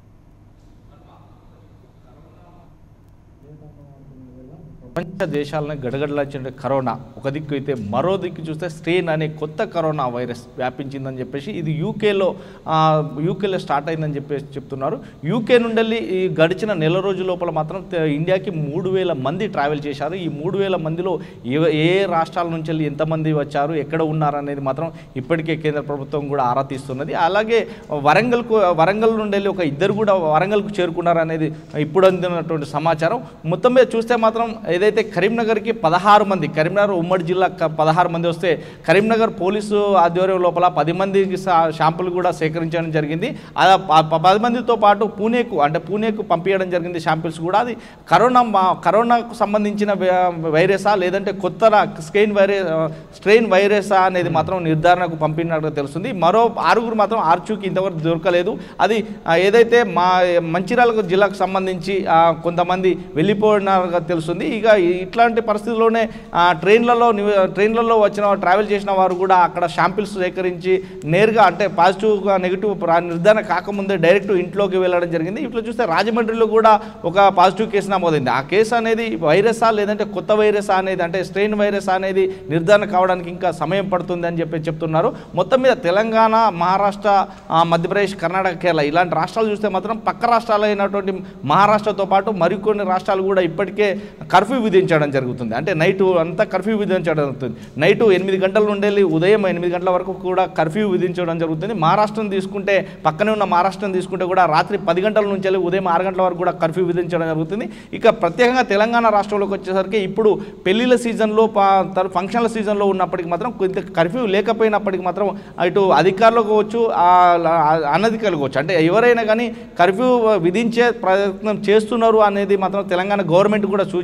ప్రపంచ దేశాలను గడగడలాచిన కరోనా ఒక దిక్కు అయితే మరో దిక్కు చూస్తే స్ట్రెయిన్ అనే కొత్త కరోనా వైరస్ వ్యాపించిందని చెప్పేసి ఇది యూకేలో ఆ, యూకేలో స్టార్ట్ అయిందని చెప్పేసి చెప్తున్నారు యూకే నుండి ఈ గడిచిన నెల రోజుల లోపల మాత్రం తె- ఇండియాకి మూడు వేల మంది ట్రావెల్ చేశారు ఈ మూడు వేల మందిలో ఏ ఏ రాష్ట్రాల నుంచి వెళ్ళి ఎంతమంది వచ్చారు ఎక్కడ ఉన్నారు అనేది మాత్రం ఇప్పటికే కేంద్ర ప్రభుత్వం కూడా ఆరా తీస్తున్నది అలాగే వరంగల్కు వరంగల్ నుండి వెళ్ళి ఒక ఇద్దరు కూడా వరంగల్కు చేరుకున్నారు అనేది ఇప్పుడు అందినటువంటి సమాచారం మొత్తం మీద చూస్తే మాత్రం ఏదైతే కరీంనగర్కి పదహారు మంది కరీంనగర్ ఉమ్మడి జిల్లా క- పదహారు మంది వస్తే కరీంనగర్ పోలీసు ఆధ్వర్యం లోపల పది మందికి శా- శాంపుల్ కూడా సేకరించడం జరిగింది ఆ ప- ప- పది మందితో పాటు పూణేకు అంటే పూణేకు పంపించడం జరిగింది శాంపిల్స్ కూడా అది కరోనా మా- కరోనాకు సంబంధించిన వై- వైరసా లేదంటే కొత్త రా- స్ట్రెయిన్ వైరస్ స్ట్రెయిన్ వైరసా అనేది మాత్రం నిర్ధారణకు పంపినట్టుగా తెలుస్తుంది మరో ఆరుగురు మాత్రం ఆర్చూకి ఇంతవరకు దొరకలేదు అది ఆ, ఏదైతే మా మంచిర్యాల జిల్లాకు సంబంధించి ఆ, కొంతమంది వెళ్ళిపోయినారుగా తెలుస్తుంది ఇక ఈ- ఇట్లాంటి పరిస్థితుల్లోనే ఆ, ట్రైన్లలో నివ- ట్రైన్లలో వచ్చిన ట్రావెల్ చేసిన వారు కూడా అక్కడ శాంపిల్స్ సేకరించి నేరుగా అంటే పాజిటివ్గా నెగిటివ్ నిర్ధారణ కాకముందే డైరెక్ట్ ఇంట్లోకి వెళ్ళడం జరిగింది ఇట్లా చూస్తే రాజమండ్రిలో కూడా ఒక పాజిటివ్ కేసు నమోదైంది ఆ కేసు అనేది వైరసా లేదంటే కొత్త వైరసా అనేది అంటే స్ట్రెయిన్ వైరస్ అనేది నిర్ధారణ కావడానికి ఇంకా సమయం పడుతుంది అని చెప్పి చెప్తున్నారు మొత్తం మీద తెలంగాణ మహారాష్ట్ర ఆ, మధ్యప్రదేశ్ కర్ణాటక కేరళ ఇలాంటి రాష్ట్రాలు చూస్తే మాత్రం పక్క రాష్ట్రాలు అయినటువంటి మహారాష్ట్రతో పాటు మరికొన్ని రాష్ట్రాలు కూడా ఇప్పటికే కర్ఫ్యూ విధించడం జరుగుతుంది అంటే నైట్ అంతా కర్ఫ్యూ విధించడం జరుగుతుంది నైట్ ఎనిమిది గంటల నుండి వెళ్ళి ఉదయం ఎనిమిది గంటల వరకు కూడా కర్ఫ్యూ విధించడం జరుగుతుంది మహారాష్ట్రను తీసుకుంటే పక్కనే ఉన్న మహారాష్ట్రను తీసుకుంటే కూడా రాత్రి పది గంటల నుంచి వెళ్ళి ఉదయం ఆరు గంటల వరకు కూడా కర్ఫ్యూ విధించడం జరుగుతుంది ఇక ప్రత్యేకంగా తెలంగాణ రాష్ట్రంలోకి వచ్చేసరికి ఇప్పుడు పెళ్లిళ్ళ సీజన్లో పా- తర్- ఫంక్షన్ల సీజన్లో ఉన్నప్పటికీ మాత్రం కొంత కర్ఫ్యూ లేకపోయినప్పటికీ మాత్రం ఇటు అధికారులు కావచ్చు ఆ, ఆ- అనధికారులు కావచ్చు అంటే ఎవరైనా కానీ కర్ఫ్యూ విధించే ప్రయత్నం చేస్తున్నారు అనేది మాత్రం తెలంగాణ గవర్నమెంట్ కూడా సూచిస్తున్నట్టు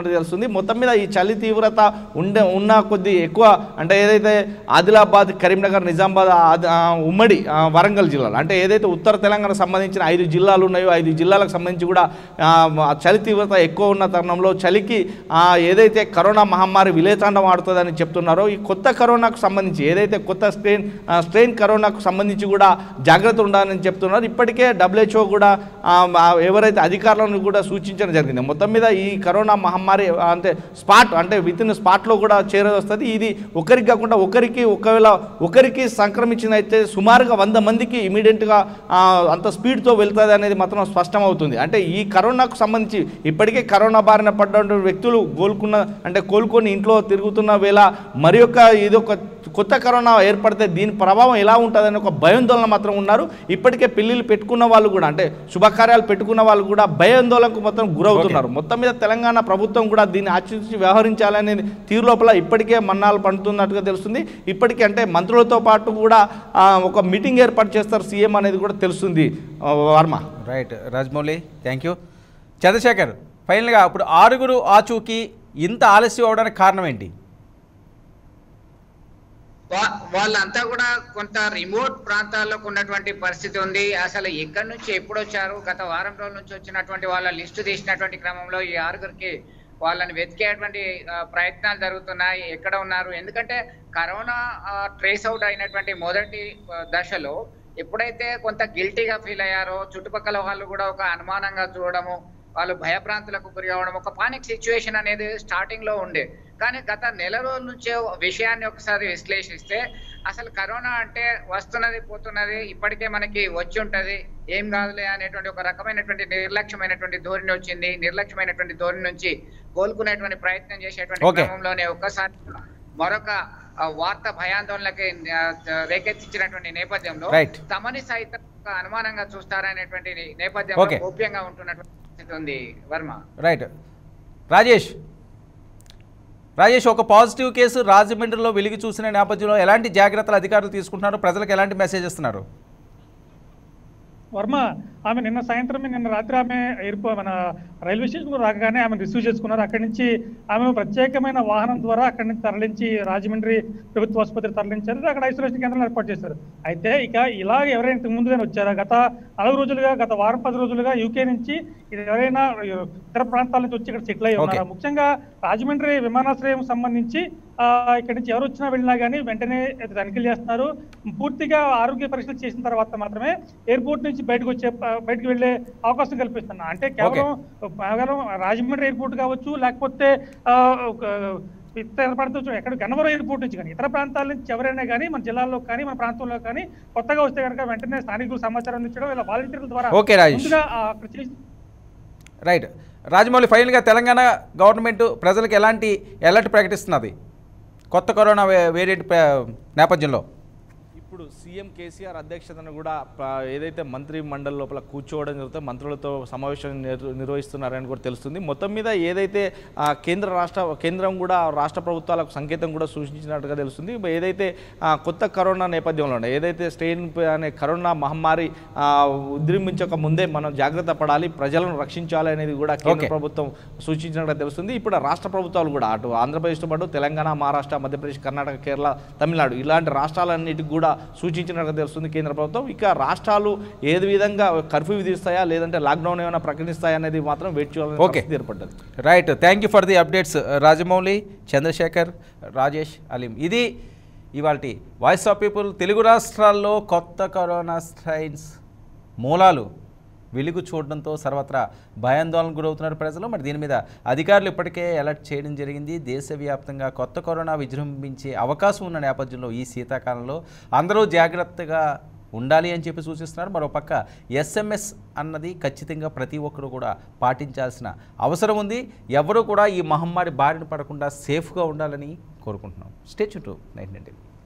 చేస్తున్నట్టు తెలుస్తుంది మొత్తం మీద ఈ చలి తీవ్రత ఉండే ఉన్న కొద్ది ఎక్కువ అంటే ఏదైతే ఆదిలాబాద్ కరీంనగర్ నిజామాబాద్ ఆది- ఆ, ఉమ్మడి ఆ, వరంగల్ జిల్లాలు అంటే ఏదైతే ఉత్తర తెలంగాణ సంబంధించిన ఐదు జిల్లాలు ఉన్నాయో ఐదు జిల్లాలకు సంబంధించి కూడా ఆ, ఆ చలి తీవ్రత ఎక్కువ ఉన్న తరుణంలో చలికి ఆ, ఏదైతే కరోనా మహమ్మారి విలేతాండం ఆడుతుందని చెప్తున్నారో ఈ కొత్త కరోనాకు సంబంధించి ఏదైతే కొత్త స్ట్రెయిన్ ఆ, స్ట్రెయిన్ కరోనాకు సంబంధించి కూడా జాగ్రత్త ఉండాలని చెప్తున్నారు ఇప్పటికే డబ్ల్యూహెచ్ఓ కూడా ఆ, ఆ, ఎవరైతే అధికారులను కూడా సూచించడం జరిగింది మొత్తం మీద ఈ కరోనా మహమ్మారి ఆ, అంటే స్పాట్ అంటే విత్ ఇన్ స్పాట్లో కూడా చేరవస్తుంది ఇది ఒకరికి కాకుండా ఒకరికి ఒకవేళ ఒకరికి సంక్రమించిన అయితే సుమారుగా వంద మందికి ఇమీడియట్గా అంత స్పీడ్తో వెళ్తుంది అనేది మాత్రం స్పష్టమవుతుంది అంటే ఈ కరోనాకు సంబంధించి ఇప్పటికే కరోనా బారిన పడ్డ వ్యక్తులు కోలుకున్న అంటే కోలుకొని ఇంట్లో తిరుగుతున్న వేళ మరి యొక్క ఇది ఒక కొత్త కరోనా ఏర్పడితే దీని ప్రభావం ఎలా ఉంటుందని ఒక భయాందోళన మాత్రం ఉన్నారు ఇప్పటికే పెళ్ళిళ్ళు పెట్టుకున్న వాళ్ళు కూడా అంటే శుభకార్యాలు పెట్టుకున్న వాళ్ళు కూడా భయాందోళనకు మొత్తం గురవుతున్నారు మొత్తం మీద తెలంగాణ ప్రభుత్వం కూడా దీన్ని ఆచరించి వ్యవహరించాలనే తీరు లోపల ఇప్పటికే మన్నాలు పండుతున్నట్టుగా తెలుస్తుంది ఇప్పటికే అంటే మంత్రులతో పాటు కూడా ఆ, ఒక మీటింగ్ ఏర్పాటు చేస్తారు సీఎం అనేది కూడా తెలుస్తుంది ఆ, Varma right Rajamouli thank you Chandrasekhar ఫైనల్గా ఇప్పుడు ఆరుగురు ఆచూకీ ఇంత ఆలస్యం అవడానికి కారణం ఏంటి వా- వాళ్ళంతా కూడా కొంత రిమోట్ ప్రాంతాల్లో ఉన్నటువంటి పరిస్థితి ఉంది అసలు ఎక్కడి నుంచి ఎప్పుడు వచ్చారు గత వారం రోజుల నుంచి వచ్చినటువంటి వాళ్ళ లిస్టు తీసినటువంటి క్రమంలో ఈ ఆరుగురికి వాళ్ళని వెతికేటువంటి ఆ, ప్రయత్నాలు జరుగుతున్నాయి ఎక్కడ ఉన్నారు ఎందుకంటే కరోనా ట్రేస్ అవుట్ అయినటువంటి మొదటి ఆ, దశలో ఎప్పుడైతే కొంత గిల్టీగా ఫీల్ అయ్యారో చుట్టుపక్కల వాళ్ళు కూడా ఒక అనుమానంగా చూడడము వాళ్ళు భయభ్రాంతులకు గురి అవ్వడం ఒక పానిక్ సిచ్యువేషన్ అనేది స్టార్టింగ్ లో ఉండే కానీ గత నెల రోజుల నుంచే విషయాన్ని ఒకసారి విశ్లేషిస్తే అసలు కరోనా అంటే వస్తున్నది పోతున్నది ఇప్పటికే మనకి వచ్చి ఉంటది ఏం కాదులే అనేటువంటి ఒక రకమైనటువంటి నిర్లక్ష్యమైనటువంటి ధోరణి వచ్చింది నిర్లక్ష్యమైనటువంటి ధోరణి నుంచి కోలుకునేటువంటి ప్రయత్నం చేసేటువంటి Okay. క్రమంలోనే ఒక్కసారి మరొక ఆ, వార్త భయాందోళనకి ఆ, రేకెత్తించినటువంటి నేపథ్యంలో Right. తమని సైతం ఒక అనుమానంగా చూస్తారనేటువంటి నేపథ్యంలో Okay. గోప్యంగా ఉంటున్నటువంటి పరిస్థితి ఉంది వర్మ రైట్ రాజేష్ రాజేష్ ఒక పాజిటివ్ కేసు రాజమండ్రిలో వెలిగి చూసిన నేపథ్యంలో ఎలాంటి జాగ్రత్తలు అధికారులు తీసుకుంటున్నారు ప్రజలకు ఎలాంటి మెసేజ్ ఇస్తున్నారు వర్మ ఆమె నిన్న సాయంత్రం నిన్న రాత్రి ఆమె ఎయిర్పో మన రైల్వే స్టేషన్ రాగానే ఆమె రిసీవ్ చేసుకున్నారు అక్కడి నుంచి ఆమె ప్రత్యేకమైన వాహనం ద్వారా అక్కడి నుంచి తరలించి రాజమండ్రి ప్రభుత్వ ఆసుపత్రి తరలించారు అక్కడ ఐసోలేషన్ కేంద్రం ఏర్పాటు చేశారు అయితే ఇక ఇలా ఎవరైనా ఇంతకు ముందుగానే వచ్చారా గత నాలుగు రోజులుగా గత వారం పది రోజులుగా యూకే నుంచి ఇది ఎవరైనా ఇతర ప్రాంతాల నుంచి వచ్చి ఇక్కడ సెటిల్ అయ్యి ఉన్నారా Okay. ముఖ్యంగా రాజమండ్రి విమానాశ్రయం సంబంధించి ఆ, ఇక్కడి నుంచి ఎవరు వచ్చినా వెళ్ళినా కానీ వెంటనే తనిఖీలు చేస్తున్నారు పూర్తిగా ఆరోగ్య పరీక్షలు చేసిన తర్వాత మాత్రమే ఎయిర్పోర్ట్ నుంచి బయటకు వచ్చే ఆ, బయటకు వెళ్ళే అవకాశం కల్పిస్తున్నా అంటే కేవలం కేవలం రాజమండ్రి ఎయిర్పోర్ట్ కావచ్చు లేకపోతే ఆ, ఒక, ఇతర ప్రాంతం ఎక్కడ గన్నవరం ఎయిర్పోర్ట్ నుంచి కానీ ఇతర ప్రాంతాల నుంచి ఎవరైనా కానీ మన జిల్లాలో కానీ మన ప్రాంతంలో కానీ కొత్తగా వస్తే కనుక వెంటనే స్థానికులు సమాచారం అందించడం ఇలా వాలంటీర్ల ద్వారా Okay, రాజేష్. ముందుగా ఆ, అక్కడ చేసి రైట్ రాజమౌళి ఫైనల్గా తెలంగాణ గవర్నమెంట్ ప్రజలకు ఎలాంటి అలర్ట్ ప్రకటిస్తున్నది కొత్త కరోనా వే- వేరియంట్ ప్ర- నేపథ్యంలో ఇప్పుడు సీఎం కేసీఆర్ అధ్యక్షతన కూడా ప- ఏదైతే మంత్రి మండలి లోపల కూర్చోవడం జరుగుతుంది మంత్రులతో సమావేశం నిర్- నిర్వహిస్తున్నారని కూడా తెలుస్తుంది మొత్తం మీద ఏదైతే ఆ, కేంద్ర రాష్ట్ర కేంద్రం కూడా రాష్ట్ర ప్రభుత్వాలకు సంకేతం కూడా సూచించినట్టుగా తెలుస్తుంది ఏదైతే ఆ, కొత్త కరోనా నేపథ్యంలో ఉండే, ఏదైతే స్ట్రెయిన్ అనే కరోనా మహమ్మారి ఆ, ఉద్రిమించక ముందే మనం జాగ్రత్త పడాలి ప్రజలను రక్షించాలి అనేది కూడా కేంద్ర Okay. ప్రభుత్వం సూచించినట్టుగా తెలుస్తుంది ఇప్పుడు రాష్ట్ర ప్రభుత్వాలు కూడా అటు ఆంధ్రప్రదేశ్తో పాటు తెలంగాణ మహారాష్ట్ర మధ్యప్రదేశ్ కర్ణాటక కేరళ తమిళనాడు ఇలాంటి రాష్ట్రాలన్నిటికి కూడా సూచించినట్టుగా తెలుస్తుంది కేంద్ర ప్రభుత్వం ఇక రాష్ట్రాలు ఏది విధంగా కర్ఫ్యూ విధిస్తాయా లేదంటే లాక్డౌన్ ఏమైనా ప్రకటిస్తాయా అనేది మాత్రం వెయిట్ చేయాలని Okay. పరిస్థితి ఏర్పడ్డది right thank you for the updates Rajamouli Chandrasekhar Rajesh Aleem ఇది ఇవాళ వాయిస్ ఆఫ్ పీపుల్ తెలుగు రాష్ట్రాల్లో కొత్త కరోనా స్ట్రైన్స్ మూలాలు వెలుగు చూడడంతో సర్వత్రా భయాందోళనకు గురవుతున్నారు ప్రజలు మరి దీని మీద అధికారులు ఇప్పటికే అలర్ట్ చేయడం జరిగింది దేశవ్యాప్తంగా కొత్త కరోనా విజృంభించే అవకాశం ఉన్న నేపథ్యంలో ఈ శీతాకాలంలో అందరూ జాగ్రత్తగా ఉండాలి అని చెప్పి సూచిస్తున్నారు మరోపక్క ఎస్ఎంఎస్ అన్నది ఖచ్చితంగా ప్రతి ఒక్కరూ కూడా పాటించాల్సిన అవసరం ఉంది ఎవరు కూడా ఈ మహమ్మారి బారిన పడకుండా సేఫ్గా ఉండాలని కోరుకుంటున్నాం స్టేచ్యూ టు నైట్ నైన్